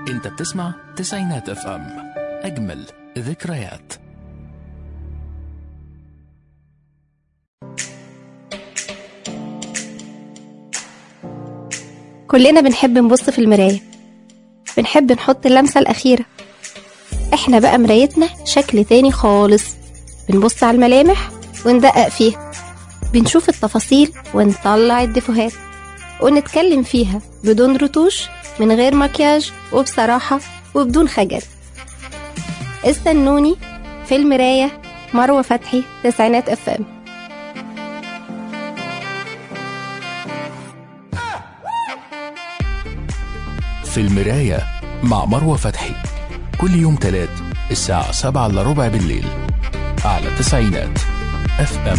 انت بتسمع تسعينات اف ام اجمل ذكريات كلنا بنحب نبص في المراية بنحب نحط اللمسة الأخيرة احنا بقى مرايتنا شكل تاني خالص بنبص على الملامح وندقق فيها بنشوف التفاصيل ونطلع الدفوهات ونتكلم فيها بدون رتوش من غير مكياج وبصراحة وبدون خجل استنوني في المراية مروة فتحي تسعينات اف ام في المراية مع مروة فتحي كل يوم تلات الساعة سبعة إلا ربع بالليل على تسعينات اف ام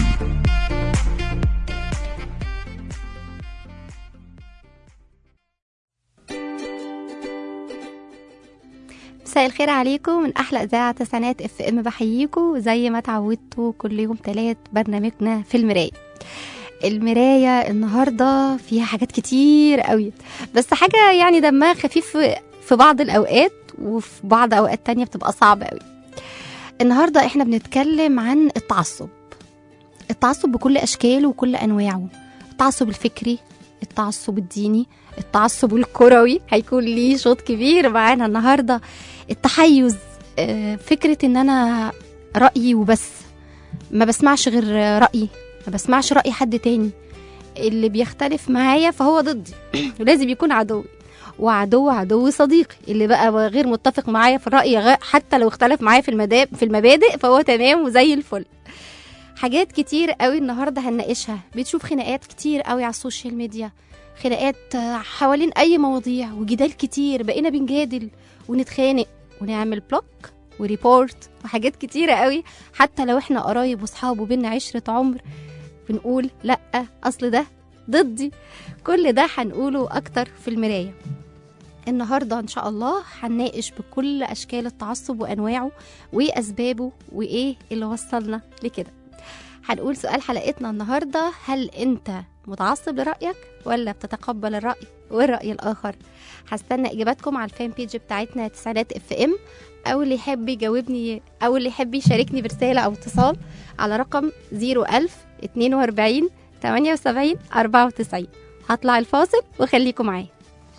مساء الخير عليكم من احلى اذاعه تسعينات اف ام بحييكم زي ما اتعودتوا كل يوم تلات برنامجنا في المرايه المرايه النهارده فيها حاجات كتير قوي بس حاجه يعني دمها خفيف في بعض الاوقات وفي بعض اوقات تانية بتبقى صعبه قوي النهارده احنا بنتكلم عن التعصب التعصب بكل اشكاله وكل انواعه التعصب الفكري التعصب الديني التعصب الكروي هيكون ليه شوط كبير معانا النهارده التحيز آه، فكره ان انا رايي وبس ما بسمعش غير رايي ما بسمعش راي حد تاني اللي بيختلف معايا فهو ضدي ولازم يكون عدوي وعدو عدو صديقي اللي بقى غير متفق معايا في الراي غ- حتى لو اختلف معايا في المداب في المبادئ فهو تمام وزي الفل حاجات كتير قوي النهارده هنناقشها بتشوف خناقات كتير قوي على السوشيال ميديا خناقات آه، حوالين اي مواضيع وجدال كتير بقينا بنجادل ونتخانق ونعمل بلوك وريبورت وحاجات كتيرة قوي حتى لو احنا قرايب وصحاب وبينا عشرة عمر بنقول لأ أصل ده ضدي كل ده هنقوله أكتر في المراية النهاردة إن شاء الله هنناقش بكل أشكال التعصب وأنواعه وإيه أسبابه وإيه اللي وصلنا لكده هنقول سؤال حلقتنا النهاردة هل أنت متعصب لرأيك ولا بتتقبل الرأي والرأي الآخر هستنى إجاباتكم على الفان بيج بتاعتنا تسعينات اف ام أو اللي يحب يجاوبني أو اللي يحب يشاركني برسالة أو اتصال على رقم 01000 42 78 94 هطلع الفاصل وخليكم معايا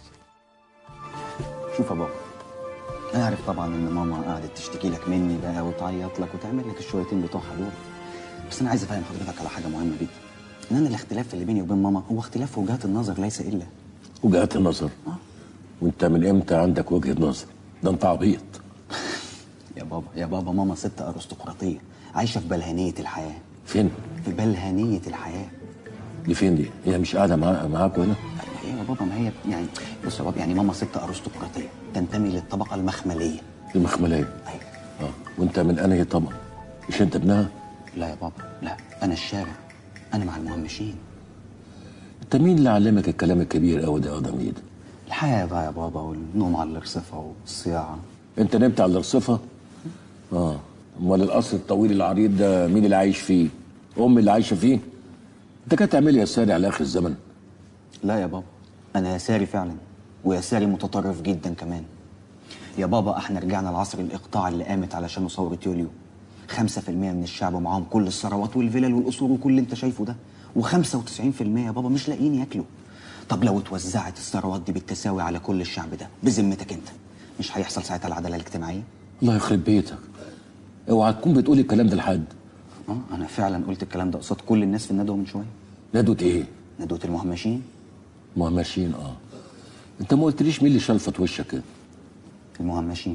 شوف يا بابا انا عارف طبعا ان ماما قعدت تشتكي لك مني بقى وتعيط لك وتعمل لك الشويتين بتوعها دول بس انا عايز افهم حضرتك على حاجه مهمه جدا ان انا الاختلاف اللي بيني وبين ماما هو اختلاف في وجهات النظر ليس الا وجهات النظر وانت من امتى عندك وجهه نظر ده انت عبيط يا بابا يا بابا ماما ست ارستقراطيه عايشه في بلهانيه الحياه فين في بلهانيه الحياه دي فين دي هي مش قاعده مع... معاك هنا ايه يا بابا ما هي يعني بص يا بابا يعني ماما ست ارستقراطيه تنتمي للطبقه المخمليه المخمليه ايوه اه وانت من انهي طبقه مش انت ابنها لا يا بابا لا انا الشارع انا مع المهمشين انت مين اللي علمك الكلام الكبير قوي ده يا ضميد الحياه بقى يا بابا والنوم على الرصفه والصياعه انت نمت على الرصفه اه امال القصر الطويل العريض ده مين اللي عايش فيه ام اللي عايشه فيه انت كده تعمل يا ساري على اخر الزمن لا يا بابا انا يساري فعلا ويساري متطرف جدا كمان يا بابا احنا رجعنا لعصر الاقطاع اللي قامت علشانه ثوره يوليو 5% من الشعب معاهم كل الثروات والفلل والقصور وكل اللي انت شايفه ده و95% يا بابا مش لاقيين ياكلوا طب لو اتوزعت الثروات دي بالتساوي على كل الشعب ده بذمتك انت مش هيحصل ساعتها العداله الاجتماعيه الله يخرب بيتك اوعى تكون بتقول الكلام ده لحد اه انا فعلا قلت الكلام ده قصاد كل الناس في الندوه من شويه ندوه ايه ندوه المهمشين ما ماشيين اه انت ما قلتليش مين اللي شلفت وشك كده المهمشين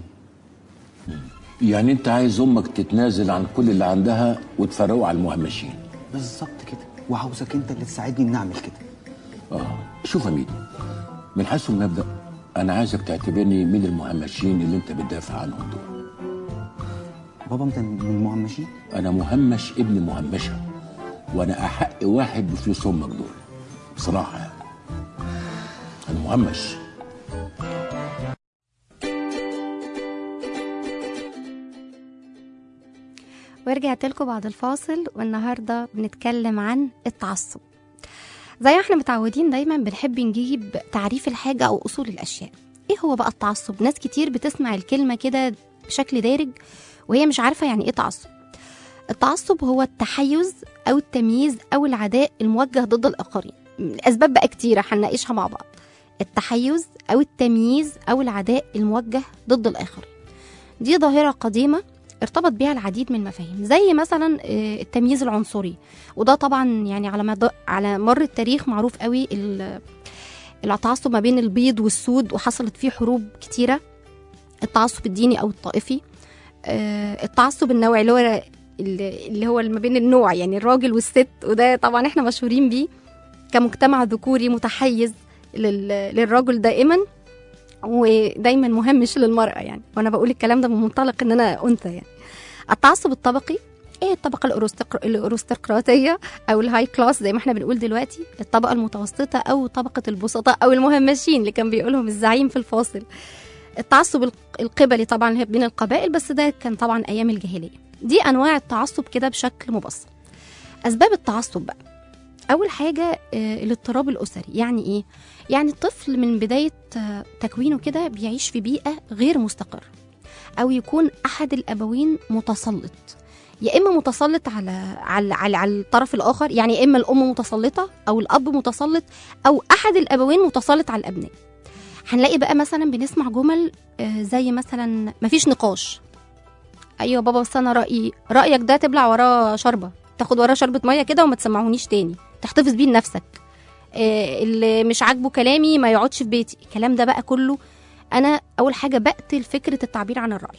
يعني انت عايز امك تتنازل عن كل اللي عندها وتفرقه على المهمشين بالظبط كده وعاوزك انت اللي تساعدني ان اعمل كده اه شوف يا ميدو من حيث المبدا انا عايزك تعتبرني من المهمشين اللي انت بتدافع عنهم دول بابا انت من المهمشين انا مهمش ابن مهمشه وانا احق واحد بفلوس امك دول بصراحه يعني انا مهمش ورجعت لكم بعد الفاصل والنهارده بنتكلم عن التعصب زي ما احنا متعودين دايما بنحب نجيب تعريف الحاجة أو أصول الأشياء ايه هو بقى التعصب ناس كتير بتسمع الكلمه كده بشكل دارج وهي مش عارفه يعني ايه تعصب التعصب هو التحيز او التمييز او العداء الموجه ضد الاخرين الاسباب بقى كتيره هنناقشها مع بعض التحيز او التمييز او العداء الموجه ضد الاخرين دي ظاهره قديمه ارتبط بها العديد من المفاهيم زي مثلا آه، التمييز العنصري وده طبعا يعني على مد... على مر التاريخ معروف قوي ال- التعصب ما بين البيض والسود وحصلت فيه حروب كتيره التعصب الديني او الطائفي آه، التعصب النوعي اللي هو اللي اللي هو ما بين النوع يعني الراجل والست وده طبعا احنا مشهورين بيه كمجتمع ذكوري متحيز لل... للرجل دائما ودايما مهمش للمرأة يعني وانا بقول الكلام ده من منطلق ان انا انثى يعني التعصب الطبقي ايه الطبقة الأروستقر... الأروستقراطية أو الهاي كلاس زي ما احنا بنقول دلوقتي الطبقة المتوسطة أو طبقة البسطاء أو المهمشين اللي كان بيقولهم الزعيم في الفاصل التعصب الق- القبلي طبعا اللي هي بين القبائل بس ده كان طبعا أيام الجاهلية دي أنواع التعصب كده بشكل مبسط أسباب التعصب بقى أول حاجة آه، الاضطراب الأسري يعني إيه؟ يعني الطفل من بداية آه، تكوينه كده بيعيش في بيئة غير مستقرة أو يكون أحد الأبوين متسلط يا إما متسلط على على على, على الطرف الآخر يعني يا إما الأم متسلطة أو الأب متسلط أو أحد الأبوين متسلط على الأبناء هنلاقي بقى مثلا بنسمع جمل آه، زي مثلا مفيش نقاش ايوه بابا بس انا رايي رايك ده تبلع وراه شربه تاخد وراه شربة ميه كده وما تسمعونيش تاني تحتفظ بيه لنفسك آه، اللي مش عاجبه كلامي ما يقعدش في بيتي الكلام ده بقى كله انا اول حاجه بقتل فكره التعبير عن الراي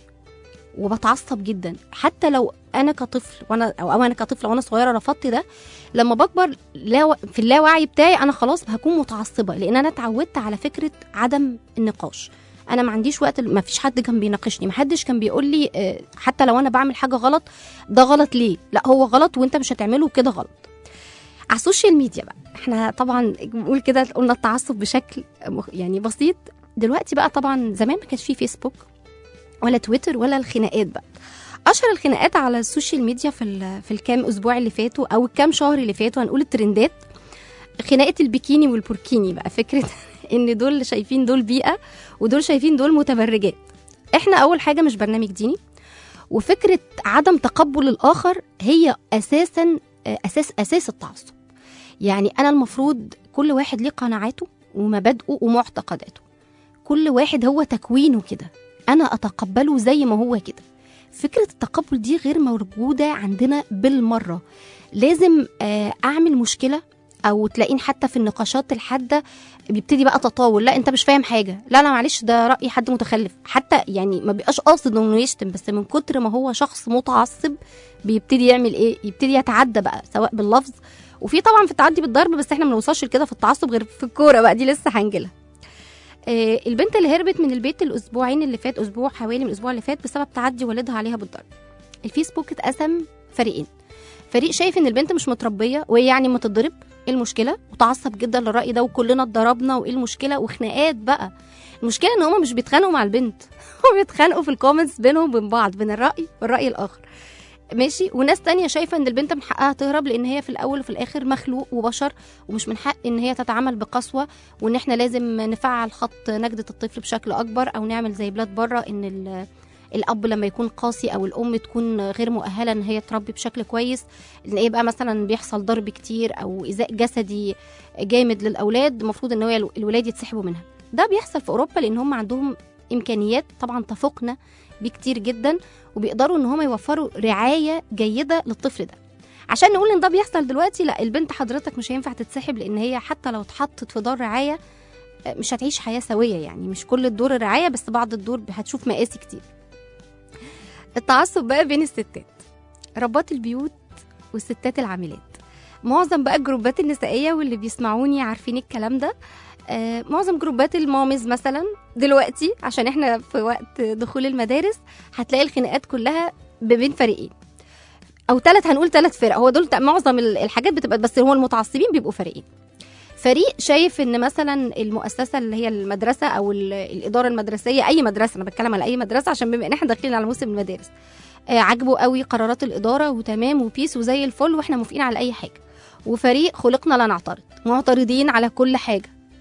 وبتعصب جدا حتى لو انا كطفل وانا او انا كطفله وانا صغيره رفضت ده لما بكبر لا في اللاوعي بتاعي انا خلاص هكون متعصبه لان انا اتعودت على فكره عدم النقاش انا ما عنديش وقت ما فيش حد كان بيناقشني ما حدش كان بيقول لي آه، حتى لو انا بعمل حاجه غلط ده غلط ليه لا هو غلط وانت مش هتعمله كده غلط على السوشيال ميديا بقى احنا طبعا بنقول كده قلنا التعصب بشكل مخ- يعني بسيط دلوقتي بقى طبعا زمان ما كانش فيه فيسبوك ولا تويتر ولا الخناقات بقى اشهر الخناقات على السوشيال ميديا في ال- في الكام اسبوع اللي فاتوا او الكام شهر اللي فاتوا هنقول الترندات خناقه البيكيني والبوركيني بقى فكره ان دول شايفين دول بيئه ودول شايفين دول متبرجات احنا اول حاجه مش برنامج ديني وفكره عدم تقبل الاخر هي اساسا آه، اساس اساس التعصب يعني انا المفروض كل واحد ليه قناعاته ومبادئه ومعتقداته كل واحد هو تكوينه كده انا اتقبله زي ما هو كده فكره التقبل دي غير موجوده عندنا بالمره لازم آه، اعمل مشكله او تلاقين حتى في النقاشات الحاده بيبتدي بقى تطاول لا انت مش فاهم حاجه لا لا معلش ده راي حد متخلف حتى يعني ما بيبقاش قاصد انه يشتم بس من كتر ما هو شخص متعصب بيبتدي يعمل ايه يبتدي يتعدى بقى سواء باللفظ وفي طبعا في التعدي بالضرب بس احنا ما بنوصلش لكده في التعصب غير في الكوره بقى دي لسه هنجيلها آه، البنت اللي هربت من البيت الاسبوعين اللي فات اسبوع حوالي من الاسبوع اللي فات بسبب تعدي والدها عليها بالضرب الفيسبوك اتقسم فريقين فريق شايف ان البنت مش متربيه وهي يعني ما تتضرب ايه المشكله متعصب جدا للراي ده وكلنا اتضربنا وايه المشكله وخناقات بقى المشكله ان هما مش بيتخانقوا مع البنت هما بيتخانقوا في الكومنتس بينهم وبين بعض بين الراي والراي الاخر ماشي وناس تانية شايفة ان البنت من حقها تهرب لان هي في الاول وفي الاخر مخلوق وبشر ومش من حق ان هي تتعامل بقسوة وان احنا لازم نفعل خط نجدة الطفل بشكل اكبر او نعمل زي بلاد بره ان ال- الاب لما يكون قاسي او الام تكون غير مؤهله ان هي تربي بشكل كويس ان يبقى مثلا بيحصل ضرب كتير او ايذاء جسدي جامد للاولاد المفروض ان هو الولاد يتسحبوا منها ده بيحصل في اوروبا لان هم عندهم امكانيات طبعا تفوقنا بكتير جدا وبيقدروا ان هم يوفروا رعايه جيده للطفل ده عشان نقول ان ده بيحصل دلوقتي لا البنت حضرتك مش هينفع تتسحب لان هي حتى لو اتحطت في دار رعايه آه، مش هتعيش حياه سويه يعني مش كل الدور الرعايه بس بعض الدور هتشوف مقاسي كتير التعصب بقى بين الستات ربات البيوت والستات العاملات معظم بقى الجروبات النسائيه واللي بيسمعوني عارفين الكلام ده آه معظم جروبات المامز مثلا دلوقتي عشان احنا في وقت دخول المدارس هتلاقي الخناقات كلها بين فريقين او ثلاث هنقول ثلاث فرق هو دول معظم ال- الحاجات بتبقى بس هو المتعصبين بيبقوا فريقين فريق شايف ان مثلا المؤسسه اللي هي المدرسه او ال- الاداره المدرسيه اي مدرسه انا بتكلم على اي مدرسه عشان بما ان احنا داخلين على موسم المدارس آه عاجبه قوي قرارات الاداره وتمام وبيس وزي الفل واحنا موافقين على اي حاجه وفريق خلقنا لا نعترض معترضين على كل حاجه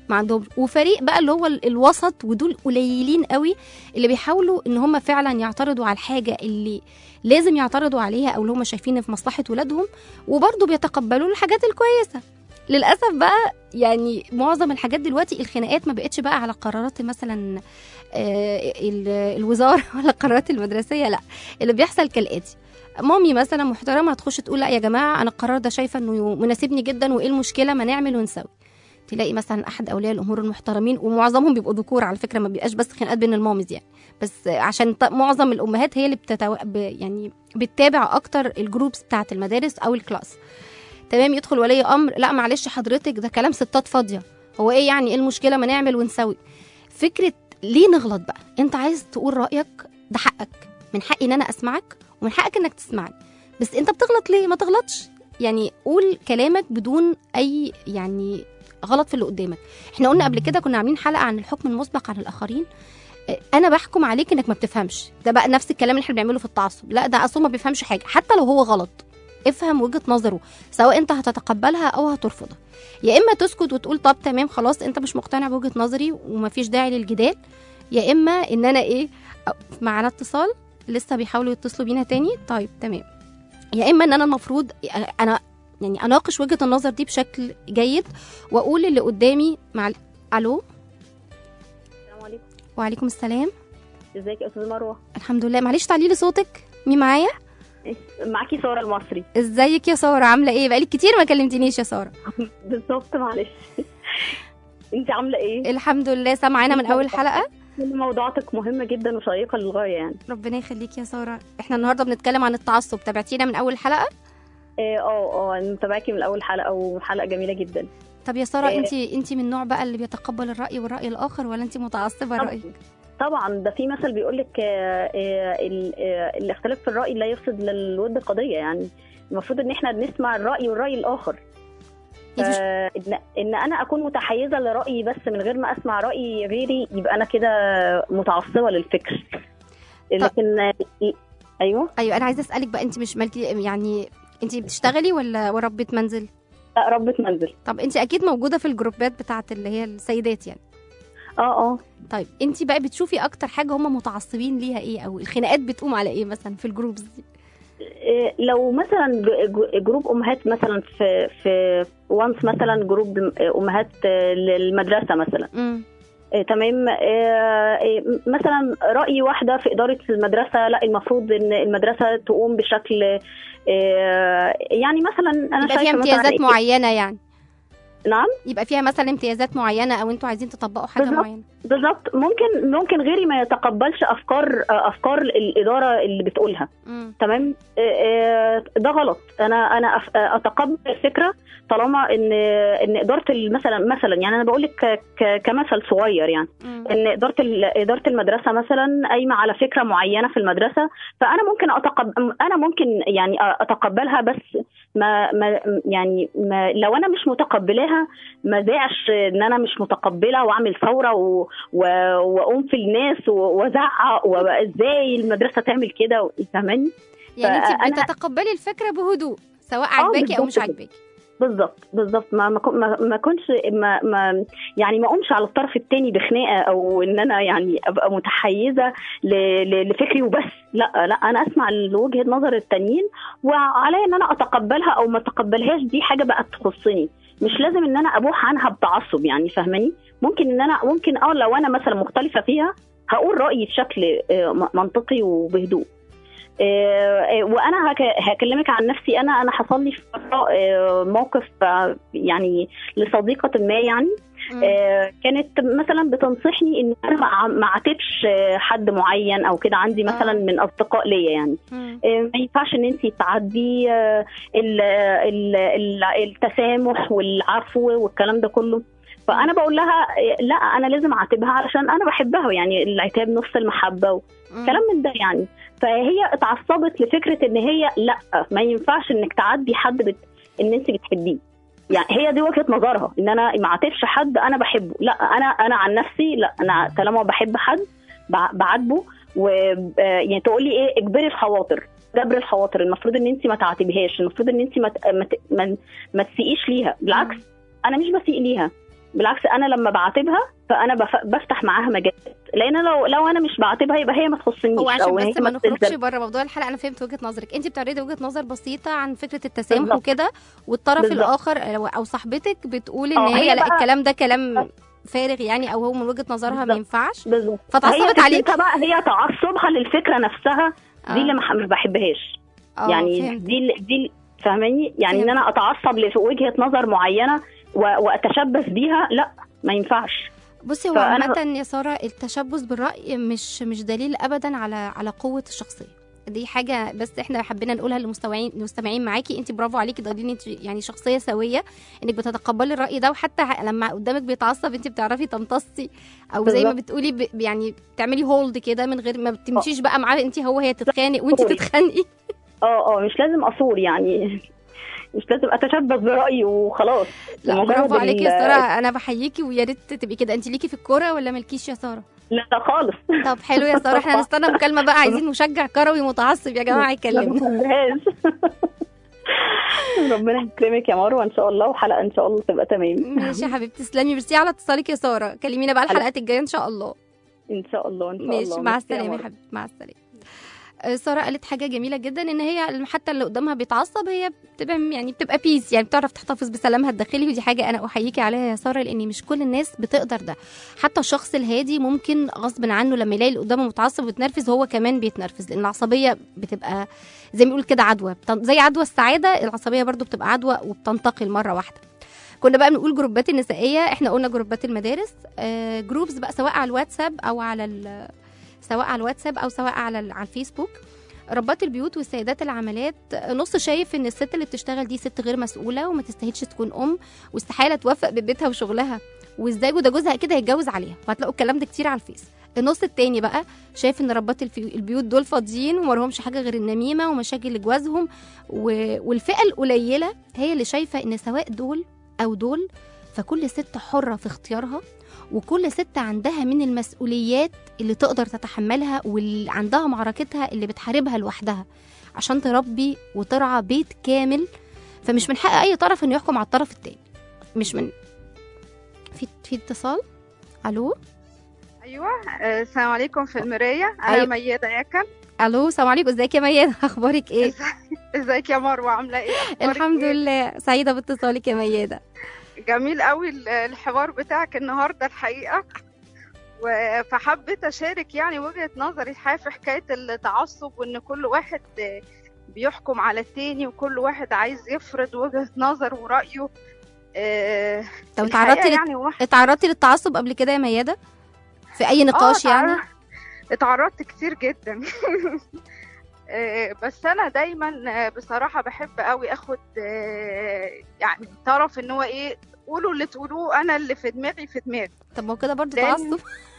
ما عندهمش وفريق بقى اللي هو ال- الوسط ودول قليلين قوي اللي بيحاولوا ان هم فعلا يعترضوا على الحاجه اللي لازم يعترضوا عليها او اللي هم شايفين في مصلحه ولادهم وبرضه بيتقبلوا الحاجات الكويسه للاسف بقى يعني معظم الحاجات دلوقتي الخناقات ما بقتش بقى على قرارات مثلا آه، ال- الوزاره ولا القرارات المدرسيه لا اللي بيحصل كالاتي مامي مثلا محترمه هتخش تقول لا يا جماعه انا القرار ده شايفه انه مناسبني جدا وايه المشكله ما نعمل ونسوي تلاقي مثلا احد اولياء الامور المحترمين ومعظمهم بيبقوا ذكور على فكره ما بيبقاش بس خناقات بين المامز يعني بس عشان ط- معظم الامهات هي اللي بتتو... ب... يعني بتتابع اكتر الجروبس بتاعه المدارس او الكلاس تمام يدخل ولي امر لا معلش حضرتك ده كلام ستات فاضيه هو ايه يعني ايه المشكله ما نعمل ونسوي فكره ليه نغلط بقى انت عايز تقول رايك ده حقك من حقي ان انا اسمعك ومن حقك انك تسمعني بس انت بتغلط ليه ما تغلطش يعني قول كلامك بدون اي يعني غلط في اللي قدامك احنا قلنا قبل كده كنا عاملين حلقه عن الحكم المسبق على الاخرين اه، انا بحكم عليك انك ما بتفهمش ده بقى نفس الكلام اللي احنا بنعمله في التعصب لا ده اصلا ما بيفهمش حاجه حتى لو هو غلط افهم وجهه نظره سواء انت هتتقبلها او هترفضها يا اما تسكت وتقول طب تمام خلاص انت مش مقتنع بوجهه نظري ومفيش داعي للجدال يا اما ان انا ايه أو- معانا اتصال لسه بيحاولوا يتصلوا بينا تاني طيب تمام يا اما ان انا المفروض انا يعني اناقش وجهه النظر دي بشكل جيد واقول اللي قدامي مع ال- الو السلام عليكم وعليكم السلام ازيك يا استاذ مروه الحمد لله معلش تعليلي لي صوتك مين معايا معاكي ساره المصري ازيك يا ساره عامله ايه بقالك كتير ما كلمتنيش يا ساره بالظبط معلش انت عامله ايه الحمد لله سامعانا من اول حلقه كل موضوعاتك مهمه جدا وشيقه للغايه يعني ربنا يخليك يا ساره احنا النهارده بنتكلم عن التعصب تابعتينا من اول حلقه اه اه اه متابعاكي من اول حلقه وحلقه جميله جدا طب يا ساره إيه. انت انت من النوع بقى اللي بيتقبل الراي والراي الاخر ولا انت متعصبه طبعاً. رايك طبعا ده في مثل بيقول لك الاختلاف في الراي لا يفسد للود قضيه يعني المفروض ان احنا بنسمع الراي والراي الاخر يا فيش- فإن ان انا اكون متحيزه لرايي بس من غير ما اسمع راي غيري يبقى انا كده متعصبه للفكر لكن ايوه ايوه انا عايزه اسالك بقى انت مش مالكي يعني انت بتشتغلي ولا وربة منزل لا ربة منزل طب انت اكيد موجوده في الجروبات بتاعت اللي هي السيدات يعني اه اه طيب انت بقى بتشوفي اكتر حاجه هم متعصبين ليها ايه او الخناقات بتقوم على ايه مثلا في الجروبز دي إيه، لو مثلا ج- ج- جروب امهات مثلا في في وانس مثلا جروب امهات للمدرسه مثلا امم إيه، تمام إيه، إيه، مثلا راي واحده في اداره المدرسه لا المفروض ان المدرسه تقوم بشكل إيه، يعني مثلا انا يبقى فيها شايفه مثلا امتيازات إيه- معينه يعني نعم يبقى فيها مثلا امتيازات معينه او انتوا عايزين تطبقوا حاجه بالظبط. معينه بالظبط ممكن ممكن غيري ما يتقبلش افكار افكار الاداره اللي بتقولها امم تمام آه، آه، ده غلط انا انا أف- آه، اتقبل الفكره طالما ان ان اداره ال- مثلا مثلا يعني انا بقول لك كمثل صغير يعني امم ان اداره ال- اداره المدرسه مثلا قايمه على فكره معينه في المدرسه فانا ممكن اتقبل انا ممكن يعني اتقبلها بس ما, ما يعني ما لو انا مش متقبلاها ما زعش ان انا مش متقبله واعمل ثوره و- و- واقوم في الناس و- وازعق وابقى ازاي المدرسه تعمل كده فاهماني يعني انت فأنا- بتتقبلي الفكره بهدوء سواء عجباكي او مش بالظبط كده. عجباكي بالظبط بالظبط ما ما كن- ما ما كنش ما, ما يعني ما اقومش على الطرف الثاني بخناقه او ان انا يعني ابقى متحيزه ل- ل- لفكري وبس لا لا انا اسمع وجهه نظر التانيين وعليا ان انا اتقبلها او ما اتقبلهاش دي حاجه بقت تخصني مش لازم ان انا ابوح عنها بتعصب يعني فاهماني ممكن ان انا ممكن اه لو انا مثلا مختلفه فيها هقول رايي بشكل آه، م- منطقي وبهدوء آه، آه، وانا هك- هكلمك عن نفسي انا انا حصل لي في فترة، آه، موقف آه، يعني لصديقه ما يعني مم. آه، كانت مثلا بتنصحني ان انا ما أع- ما اعاتبش آه، حد معين او كده عندي مثلا آه. من اصدقاء ليا يعني مم. آه، ما ينفعش ان انت تعدي آه، ال- ال- ال- التسامح والعفو والكلام ده كله فانا بقول لها آه، لا انا لازم اعاتبها علشان انا بحبها يعني العتاب نص المحبه و... مم. كلام من ده يعني فهي اتعصبت لفكره ان هي لا ما ينفعش انك تعدي حد بت... ان انت بتحبيه يعني هي دي وجهه نظرها ان انا ما اعاتبش حد انا بحبه لا انا انا عن نفسي لا انا طالما بحب حد بع- بعاتبه و آه، يعني تقول لي ايه اجبري الخواطر جبر الخواطر المفروض ان انت ما تعاتبيهاش المفروض ان انت ما ت- ما ت- ما, ما تسيئيش ليها بالعكس انا مش بسيء ليها بالعكس انا لما بعاتبها فانا بف- بفتح معاها مجال لان لو لو انا مش بعاتبها يبقى هي ما تخصنيش هو عشان او هي بس ما نخرجش تلزم. بره موضوع الحلقه انا فهمت وجهه نظرك انت بتعرضي وجهه نظر بسيطه عن فكره التسامح بالظبط. وكده والطرف بالظبط. الاخر او أو صاحبتك بتقول ان اه، هي هي لا بقى- الكلام ده كلام فارغ يعني او هو من وجهه نظرها ما بالظبط. ينفعش بالظبط فتعصبت هي عليك. فكرتها بقى هي تعصبها للفكره نفسها آه. دي اللي ما ما بحبهاش اه يعني فهمت. دي ال- دي ال- فاهماني يعني فهمت. ان انا اتعصب لوجهه نظر معينه و- واتشبث بيها لا ما ينفعش بصي هو فأنا- عامة يا سارة التشبث بالرأي مش مش دليل أبدا على على قوة الشخصية دي حاجة بس احنا حبينا نقولها للمستمعين المستمعين معاكي انت برافو عليكي ده دليل انت يعني شخصية سوية انك بتتقبلي الرأي ده وحتى ح- لما قدامك بيتعصب انت بتعرفي تمتصي او زي ما بالظبط. بتقولي ب... يعني بتعملي هولد كده من غير ما بتمشيش بقى معاه انت هو هي تتخانق وانت سوري. تتخانقي اه اه مش لازم اصور يعني مش لازم اتشبث برايي وخلاص لا مجرد برافو عليكي يا ال- سارة انا بحييكي ويا ريت تبقي كده انت ليكي في الكورة ولا مالكيش يا سارة لا لا خالص طب حلو يا ساره احنا هنستنى مكالمه بقى عايزين مشجع كروي متعصب يا جماعه ما يكلمنا بحبهاش ربنا يكرمك يا مروه ان شاء الله وحلقه ان شاء الله تبقى تمام ماشي يا حبيبتي تسلمي ميرسي على اتصالك يا ساره كلمينا بقى الحلقات الجايه ان شاء الله ان شاء الله ان شاء الله ماشي مع ميرسي يا السلامه يا مروة. حبيبتي مع السلامه آه، ساره قالت حاجه جميله جدا ان هي حتى اللي قدامها بيتعصب هي بتبقى يعني بتبقى بيس يعني بتعرف تحتفظ بسلامها الداخلي ودي حاجه انا احييكي عليها يا ساره لان مش كل الناس بتقدر ده حتى الشخص الهادي ممكن غصب عنه لما يلاقي اللي قدامه متعصب ويتنرفز هو كمان بيتنرفز لان العصبيه بتبقى زي ما بيقول كده عدوى بتن- زي عدوى السعاده العصبيه برضو بتبقى عدوى وبتنتقل مره واحده كنا بقى بنقول جروبات النسائيه احنا قلنا جروبات المدارس آه جروبس بقى سواء على الواتساب او على ال- سواء على الواتساب او سواء على ال- على الفيسبوك ربات البيوت والسيدات العملات نص شايف ان الست اللي بتشتغل دي ست غير مسؤوله وما تستاهلش تكون ام واستحاله توفق ببيتها وشغلها وازاي وده جوزها كده هيتجوز عليها وهتلاقوا الكلام ده كتير على الفيس النص التاني بقى شايف ان ربات الفي- البيوت دول فاضيين وما لهمش حاجه غير النميمه ومشاكل لجوازهم و... والفئه القليله هي اللي شايفه ان سواء دول او دول فكل ست حره في اختيارها وكل ست عندها من المسؤوليات اللي تقدر تتحملها واللي عندها معركتها اللي بتحاربها لوحدها عشان تربي وترعى بيت كامل فمش من حق اي طرف انه يحكم على الطرف التاني مش من في في اتصال الو ايوه آه، السلام عليكم في المرايه انا أيوة. أيوة. ميادة يكن الو السلام عليكم ازيك يا ميادة اخبارك ايه إزاي- ازيك يا مروه عامله ايه أخبارك الحمد إيه؟ لله سعيده باتصالك يا ميادة جميل قوي ال- الحوار بتاعك النهارده الحقيقه و- فحبيت اشارك يعني وجهه نظري الحقيقه في حكايه التعصب وان كل واحد آه، بيحكم على التاني وكل واحد عايز يفرض وجهه نظر ورايه آه، طب الحقيقة اتعرضتي لل- يعني واحد اتعرضتي للتعصب قبل كده يا ميادة في اي نقاش آه، يعني اتعرض- اتعرضت كتير جدا آه، بس انا دايما آه، بصراحه بحب قوي اخد آه، يعني طرف ان هو ايه قولوا اللي تقولوه انا اللي في دماغي في دماغي طب ما هو كده برضه لأن- تعصب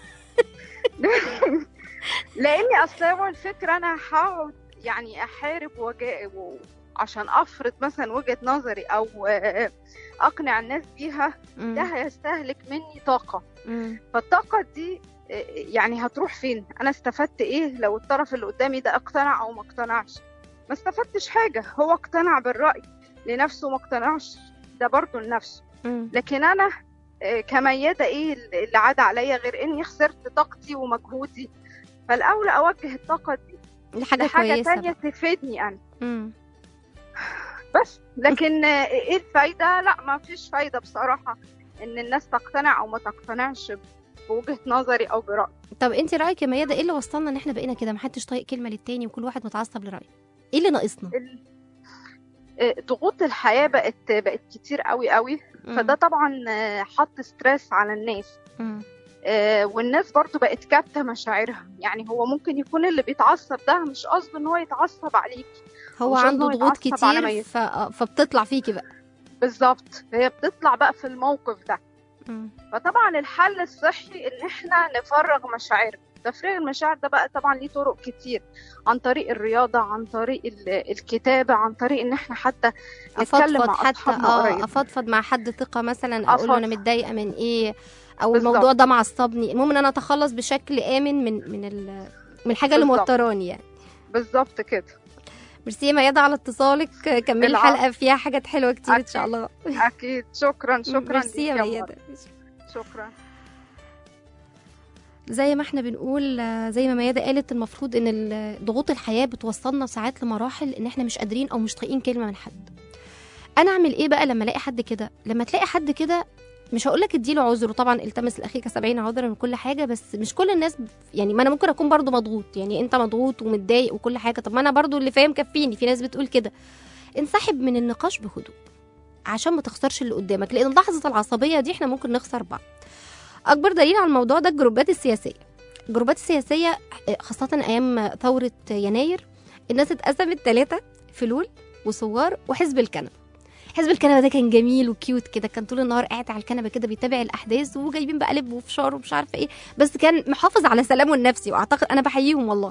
لاني اصل هو الفكره انا هقعد يعني احارب وجا... و- عشان افرض مثلا وجهه نظري او آه، اقنع الناس بيها مم. ده هيستهلك مني طاقه مم. فالطاقة دي آه، يعني هتروح فين؟ أنا استفدت إيه لو الطرف اللي قدامي ده اقتنع أو ما اقتنعش؟ ما استفدتش حاجة هو اقتنع بالرأي لنفسه ما اقتنعش ده برضه لنفسه مم. لكن أنا آه، كميادة إيه اللي عاد عليا غير إني خسرت طاقتي ومجهودي فالأولى أوجه الطاقة دي دي حاجة لحاجة كويسة تانية بقى. تفيدني أنا مم. بس لكن آه، إيه الفايدة؟ لا ما فيش فايدة بصراحة إن الناس تقتنع أو ما تقتنعش بوجهة نظري أو برأيي طب انت رايك يا ميادة ايه اللي وصلنا ان احنا بقينا كده محدش طايق كلمه للتاني وكل واحد متعصب لرايه ايه اللي ناقصنا ال- آه، ضغوط الحياة بقت بقت كتير قوي قوي مم. فده طبعا آه، حط ستريس على الناس مم. آه، والناس برضو بقت كابتة مشاعرها يعني هو ممكن يكون اللي بيتعصب ده مش قصده ان هو يتعصب عليك هو مش عنده قصده ضغوط يتعصب على كتير ميت. ف... فبتطلع فيكي بقى بالظبط هي بتطلع بقى في الموقف ده مم. فطبعا الحل الصحي ان احنا نفرغ مشاعرنا تفريغ المشاعر ده بقى طبعا ليه طرق كتير عن طريق الرياضة عن طريق ال- الكتابة عن طريق ان احنا حتى نتكلم افضفض مع حتى اصحابنا اه قريب افضفض مع حد ثقه مثلا اقول له انا أفضفض. متضايقه من ايه او بالظبط. الموضوع ده معصبني المهم ان انا اتخلص بشكل امن من من ال... من الحاجه اللي بالظبط. موتراني يعني بالظبط كده ميرسي يا ميادة على اتصالك كملي العفو. الحلقه فيها حاجات حلوه كتير ان شاء أكيد. الله اكيد شكرا شكرا ميرسي يا ليك يا ميادة شكرا زي ما احنا بنقول آه، زي ما ميادة قالت المفروض ان ال- ضغوط الحياة بتوصلنا ساعات لمراحل ان احنا مش قادرين او مش طايقين كلمة من حد انا اعمل ايه بقى لما الاقي حد كده لما تلاقي حد كده مش هقول لك اديله عذر وطبعا التمس لاخيك 70 عذرا وكل حاجه بس مش كل الناس ب- يعني ما انا ممكن اكون برضو مضغوط يعني انت مضغوط ومتضايق وكل حاجه طب ما انا برضو اللي فاهم كفيني في ناس بتقول كده انسحب من النقاش بهدوء عشان ما تخسرش اللي قدامك لان لحظه العصبيه دي احنا ممكن نخسر بعض اكبر دليل على الموضوع ده الجروبات السياسيه الجروبات السياسيه خاصه ايام ثوره يناير الناس اتقسمت ثلاثه فلول وصوار وحزب الكنبه حزب الكنبه ده كان جميل وكيوت كده كان طول النهار قاعد على الكنبه كده بيتابع الاحداث وجايبين بقى لب وفشار ومش عارفه ايه بس كان محافظ على سلامه النفسي واعتقد انا بحييهم والله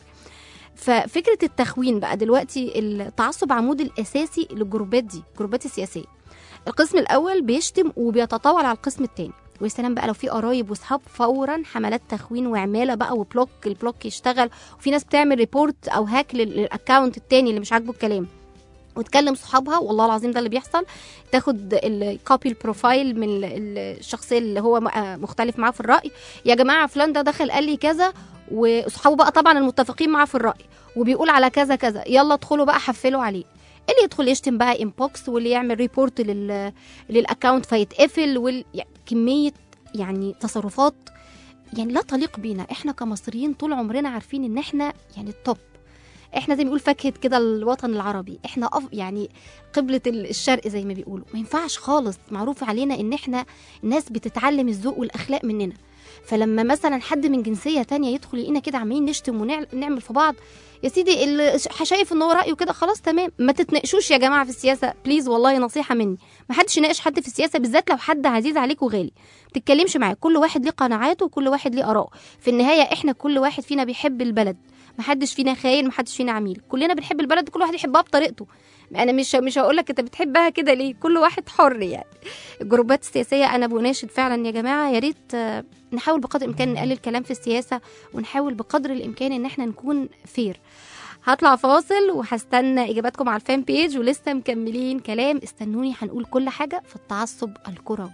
ففكره التخوين بقى دلوقتي التعصب عمود الاساسي للجروبات دي الجروبات السياسيه القسم الاول بيشتم وبيتطاول على القسم الثاني ويا سلام بقى لو في قرايب واصحاب فورا حملات تخوين وعماله بقى وبلوك البلوك يشتغل وفي ناس بتعمل ريبورت او هاك لل- للاكونت التاني اللي مش عاجبه الكلام وتكلم صحابها والله العظيم ده اللي بيحصل تاخد الكوبي البروفايل من ال- ال- الشخصيه اللي هو م- آه مختلف معاه في الراي يا جماعه فلان ده دخل قال لي كذا واصحابه بقى طبعا المتفقين معاه في الراي وبيقول على كذا كذا يلا ادخلوا بقى حفلوا عليه اللي يدخل يشتم بقى انبوكس واللي يعمل ريبورت لل للاكونت فيتقفل وال... يعني كميه يعني تصرفات يعني لا تليق بينا احنا كمصريين طول عمرنا عارفين ان احنا يعني التوب احنا زي ما بيقول فاكهه كده الوطن العربي احنا أف يعني قبله ال- الشرق زي ما بيقولوا ما ينفعش خالص معروف علينا ان احنا الناس بتتعلم الذوق والاخلاق مننا فلما مثلا حد من جنسيه تانية يدخل يلاقينا كده عمالين نشتم ونعمل في بعض يا سيدي اللي شايف ان هو رايه كده خلاص تمام ما تتناقشوش يا جماعه في السياسه بليز والله نصيحه مني ما حدش يناقش حد في السياسه بالذات لو حد عزيز عليك وغالي ما تتكلمش معاه كل واحد ليه قناعاته وكل واحد ليه اراءه في النهايه احنا كل واحد فينا بيحب البلد ما حدش فينا خاين ما حدش فينا عميل كلنا بنحب البلد كل واحد يحبها بطريقته انا مش مش هقول لك انت بتحبها كده ليه كل واحد حر يعني الجروبات السياسيه انا بناشد فعلا يا جماعه يا ريت آه، نحاول بقدر الامكان نقلل كلام في السياسه ونحاول بقدر الامكان ان احنا نكون فير هطلع فاصل وهستنى اجاباتكم على الفان بيج ولسه مكملين كلام استنوني هنقول كل حاجه في التعصب الكروي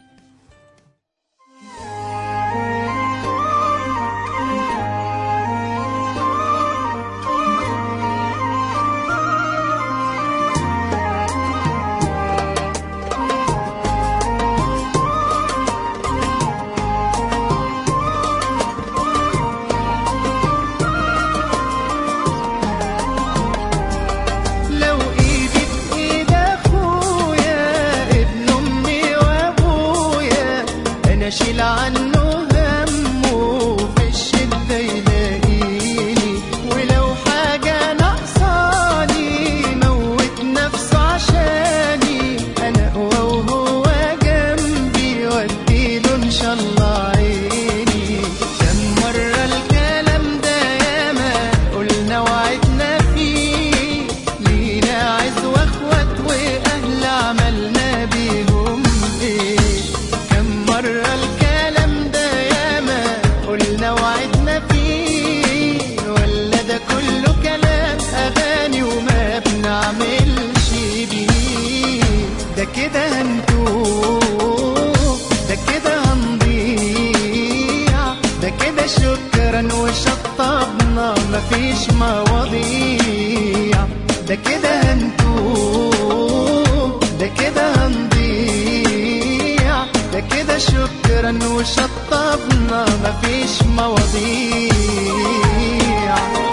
لو ايدي في ايد اخويا ابن امي وابويا انا اشيل عنه همه في الشده يلاقيني ولو حاجه ناقصاني موت نفسه عشاني انا اقوى وهو جنبي واديله ان شاء الله عيني كم مره الكلام ده ياما قلنا وعدنا فيه لينا عز واخوات واهل عملنا بيهم ايه كم مرة الكلام ده ياما قلنا وعدنا فيه ولا ده كله كلام اغاني وما بنعملش بيه ده كده هنتوه ده كده هنضيع ده كده شكرا وشطبنا مفيش مواضيع ده كده هنتوه ده كده هنضيع ده كده شكرا وشطبنا مفيش مواضيع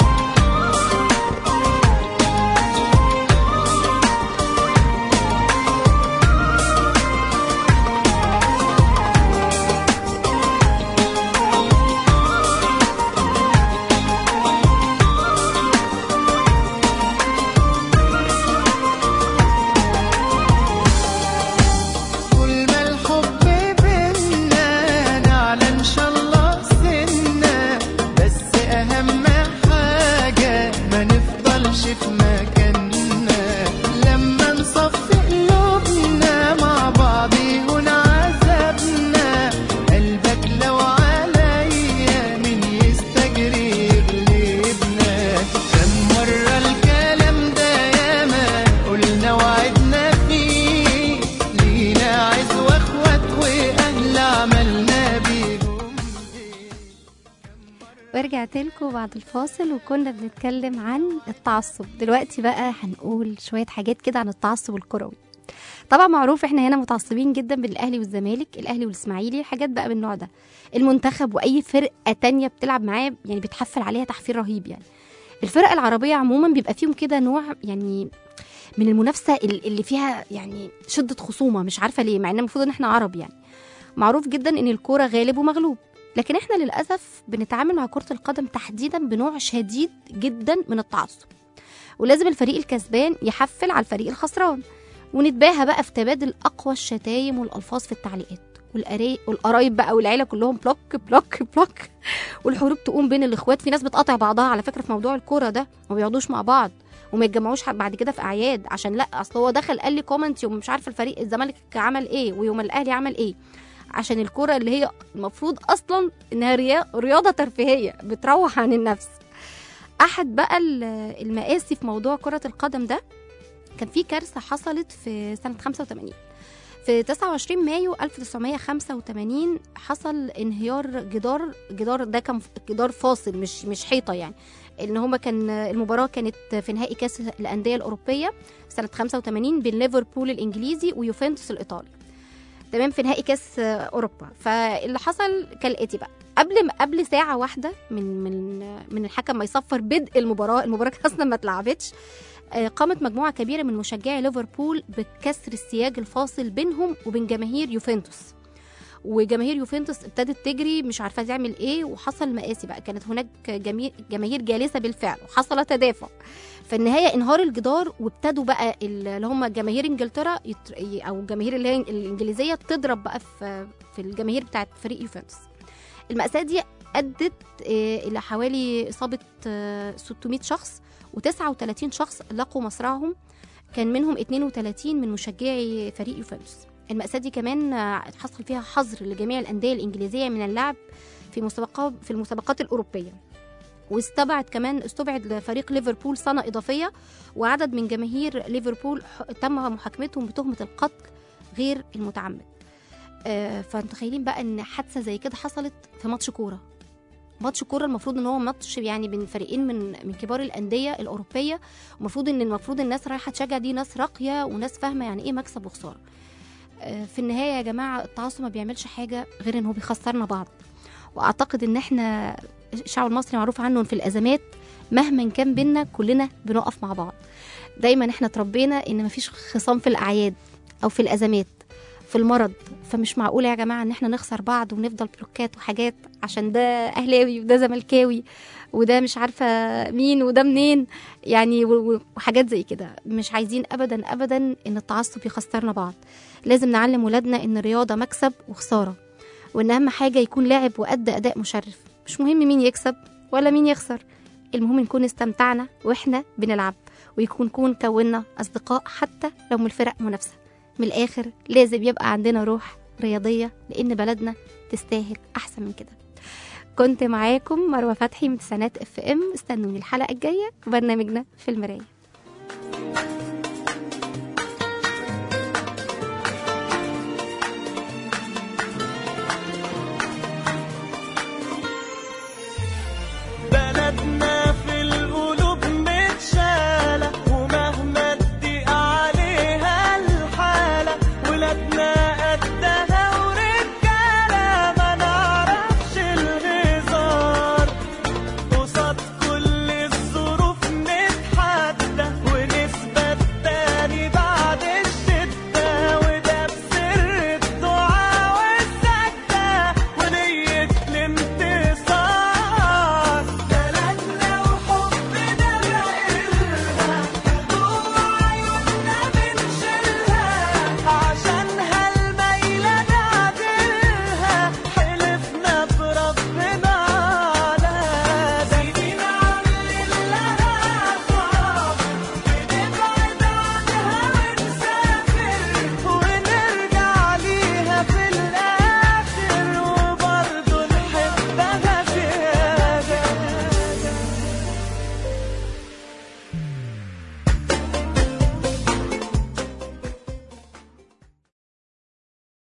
طول ما الحب بينا نعلى ان شاء الله سنة بس اهم حاجة ورجعت لكم بعد الفاصل وكنا بنتكلم عن التعصب دلوقتي بقى هنقول شوية حاجات كده عن التعصب الكروي طبعا معروف احنا هنا متعصبين جدا بالاهلي والزمالك الاهلي والاسماعيلي حاجات بقى بالنوع ده المنتخب واي فرقه تانية بتلعب معاه يعني بتحفل عليها تحفيل رهيب يعني الفرق العربيه عموما بيبقى فيهم كده نوع يعني من المنافسه ال- اللي فيها يعني شده خصومه مش عارفه ليه مع ان المفروض ان احنا عرب يعني معروف جدا ان الكوره غالب ومغلوب لكن احنا للاسف بنتعامل مع كره القدم تحديدا بنوع شديد جدا من التعصب ولازم الفريق الكسبان يحفل على الفريق الخسران ونتباهى بقى في تبادل اقوى الشتايم والالفاظ في التعليقات والقراي والقرايب بقى والعيله كلهم بلوك بلوك بلوك والحروب تقوم بين الاخوات في ناس بتقاطع بعضها على فكره في موضوع الكوره ده ما بيقعدوش مع بعض وما يتجمعوش بعد كده في اعياد عشان لا اصل هو دخل قال لي كومنت يوم مش عارفه الفريق الزمالك عمل ايه ويوم الاهلي عمل ايه عشان الكوره اللي هي المفروض اصلا انها ريا- رياضه ترفيهيه بتروح عن النفس احد بقى ال- المقاسي في موضوع كره القدم ده كان في كارثه حصلت في سنه 85 في 29 مايو 1985 حصل انهيار جدار جدار ده كان جدار فاصل مش مش حيطه يعني ان هما كان المباراه كانت في نهائي كاس الانديه الاوروبيه سنه 85 بين ليفربول الانجليزي ويوفنتوس الايطالي تمام في نهائي كاس اوروبا فاللي حصل كالاتي بقى قبل ما قبل ساعه واحده من من من الحكم ما يصفر بدء المباراه المباراه اصلا ما اتلعبتش آه، قامت مجموعه كبيره من مشجعي ليفربول بكسر السياج الفاصل بينهم وبين جماهير يوفنتوس وجماهير يوفنتوس ابتدت تجري مش عارفه تعمل ايه وحصل مآسي بقى كانت هناك جميع جماهير جالسه بالفعل وحصل تدافع في النهايه انهار الجدار وابتدوا بقى اللي هم جماهير انجلترا يتر... او الجماهير اللي هي الانجليزيه تضرب بقى في في الجماهير بتاعت فريق يوفنتوس المأساة دي أدت آه، إلى حوالي إصابة آه، 600 شخص و39 شخص لقوا مصرعهم كان منهم 32 من مشجعي فريق يوفنتوس المأساة دي كمان آه، حصل فيها حظر لجميع الأندية الإنجليزية من اللعب في مسابقات في المسابقات الأوروبية واستبعد كمان استبعد فريق ليفربول سنة إضافية وعدد من جماهير ليفربول ح- تم محاكمتهم بتهمة القتل غير المتعمد آه، فمتخيلين بقى ان حادثه زي كده حصلت في ماتش كوره ماتش كوره المفروض ان هو ماتش يعني بين فريقين من من كبار الانديه الاوروبيه المفروض ان المفروض الناس رايحه تشجع دي ناس راقيه وناس فاهمه يعني ايه مكسب وخساره آه، في النهايه يا جماعه التعصب ما بيعملش حاجه غير ان هو بيخسرنا بعض واعتقد ان احنا الشعب المصري معروف عنه إن في الازمات مهما كان بينا كلنا بنقف مع بعض دايما احنا اتربينا ان مفيش خصام في الاعياد او في الازمات في المرض فمش معقول يا جماعه ان احنا نخسر بعض ونفضل بلوكات وحاجات عشان ده اهلاوي وده زملكاوي وده مش عارفه مين وده منين يعني و- و- وحاجات زي كده مش عايزين ابدا ابدا ان التعصب يخسرنا بعض لازم نعلم ولادنا ان الرياضه مكسب وخساره وان اهم حاجه يكون لاعب وادى اداء مشرف مش مهم مين يكسب ولا مين يخسر المهم نكون استمتعنا واحنا بنلعب ويكون كون كونا اصدقاء حتى لو من الفرق منافسه من الآخر لازم يبقى عندنا روح رياضية لأن بلدنا تستاهل أحسن من كده كنت معاكم مروة فتحي من تسعينات اف ام استنوني الحلقة الجاية برنامجنا في المراية